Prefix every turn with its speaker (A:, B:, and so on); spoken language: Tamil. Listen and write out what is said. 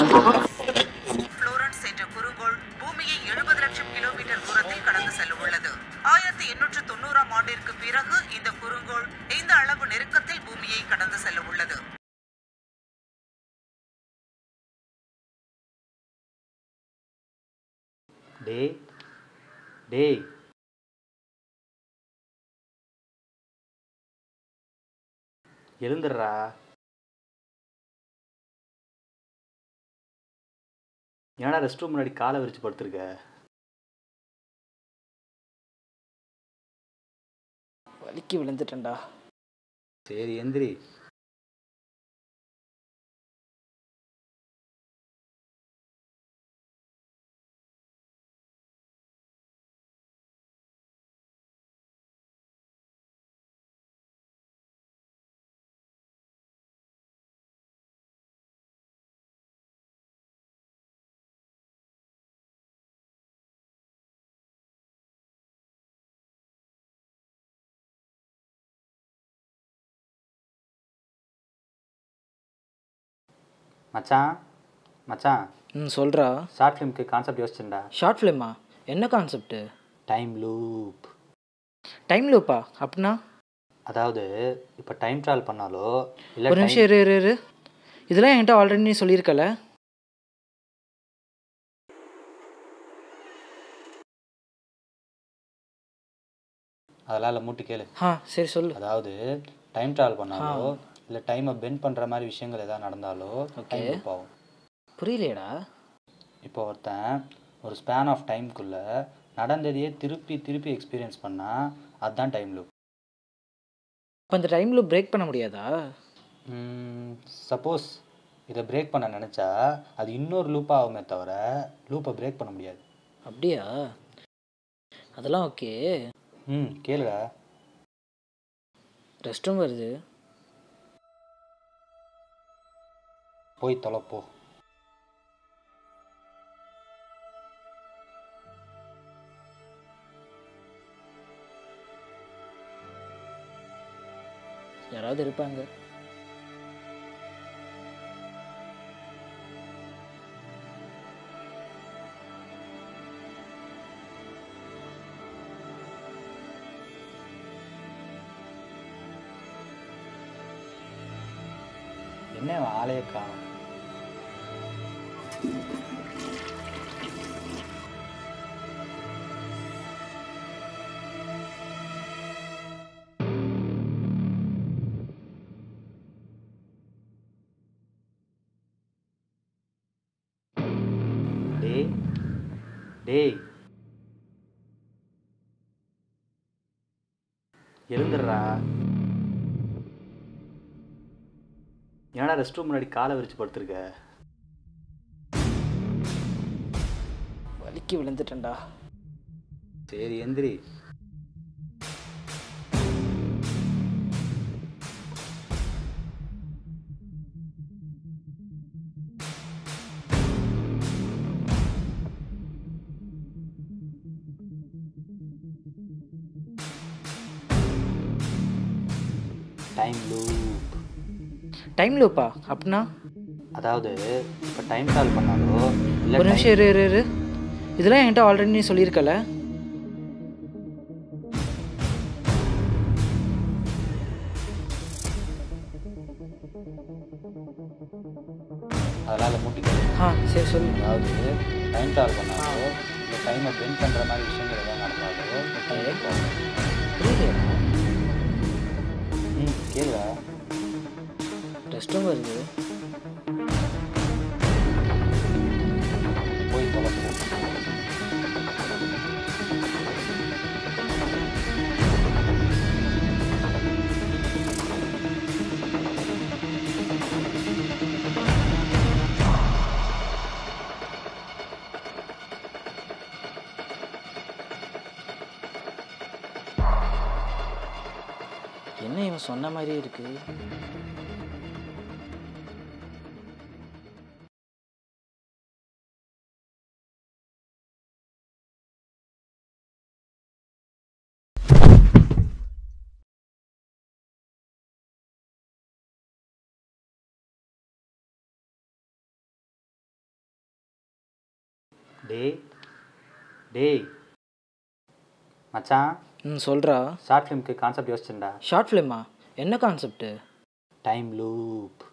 A: புளோரன்ஸ் என்ற குறுங்கோள் பூமியை எழுபது லட்சம் கிலோமீட்டர் தூரத்தை கடந்து செல்ல உள்ளது ஆயிரத்தி எண்ணூற்று தொண்ணூறாம் ஆண்டிற்கு பிறகு இந்த குறுங்கோள் இந்த அளவு நெருக்கத்தில் பூமியை கடந்து செல்ல உள்ளது
B: டேய் டேய் எழுந்துடுறா ஏன்னா ரெஸ்ட் ரூம் முன்னாடி காலை விரிச்சு படுத்திருக்க
C: வலிக்கு விழுந்துட்டேன்டா
B: சரி எந்திரி மச்சான் மச்சான்
C: ம் சொல்கிறா
B: ஷார்ட் ஃபிலிம்க்கு கான்செப்ட் யோசிச்சுண்டா
C: ஷார்ட் ஃபிலிமா என்ன கான்செப்ட்டு
B: டைம் லூப்
C: டைம் லூப்பா அப்படின்னா
B: அதாவது இப்போ டைம் ட்ராவல் பண்ணாலோ இல்லை
C: ஒரு நிமிஷம் இரு இரு இரு இதெல்லாம் என்கிட்ட ஆல்ரெடி நீ சொல்லியிருக்கல
B: அதெல்லாம் இல்லை மூட்டு கேளு
C: ஆ சரி சொல்லு
B: அதாவது டைம் ட்ராவல் பண்ணாலோ இல்லை டைமை பெண்ட் பண்ணுற மாதிரி விஷயங்கள் எதாவது நடந்தாலோ டைம் லூப் ஆகும்
C: புரியலையேடா
B: இப்போ ஒருத்தன் ஒரு ஸ்பேன் ஆஃப் டைம்குள்ளே நடந்ததையே திருப்பி திருப்பி எக்ஸ்பீரியன்ஸ் பண்ணால் அதுதான் டைம் லூப்
C: அப்போ அந்த டைம் லூப் பிரேக் பண்ண முடியாதா
B: சப்போஸ் இதை பிரேக் பண்ண நினச்சா அது இன்னொரு லூப்பாக ஆகுமே தவிர லூப்பை பிரேக் பண்ண முடியாது
C: அப்படியா அதெல்லாம் ஓகே
B: ம் கேளுடா
C: ரெஸ்ட் ரூம் வருது
B: போய் தொலைப்போ
C: யாராவது இருப்பாங்க
B: என்ன இவன் ஆளையே காணும் டேய் டேய் எழுந்துடுறா ஏன்னா ரெஸ்ட் ரூம் முன்னாடி காலை விரிச்சு படுத்திருக்க
C: வலிக்கு விழுந்துட்டேன்டா
B: சரி எந்திரி டைம் லூப்
C: டைம் லூப்பா அப்படின்னா
B: அதாவது இப்போ டைம் ட்ராவல் பண்ணாலோ இல்லை
C: ஒரு நிமிஷம் இரு இரு இரு இதெல்லாம் என்கிட்ட ஆல்ரெடி நீ சொல்லியிருக்கல
B: அதனால் மூட்டிக்க
C: ஆ சரி சொல்லு
B: அதாவது டைம் ட்ராவல் பண்ணாலோ இல்லை டைமை பெண்ட் பண்ணுற மாதிரி விஷயங்கள் எதாவது நடந்தாலோ டைம் போகும்
C: புரியலையா
B: ம் கேளுடா
C: ரெஸ்ட் ரூம் வருது
B: போய் தொலைப்போ
C: என்ன இவன் சொன்ன மாதிரியே இருக்கு
B: டேய் டேய் மச்சான்
C: ம் சொல்கிறா
B: ஷார்ட் ஃபிலிம்க்கு கான்செப்ட் யோசிச்சுண்டா
C: ஷார்ட் ஃபிலிமா என்ன கான்செப்ட்டு
B: டைம் லூப்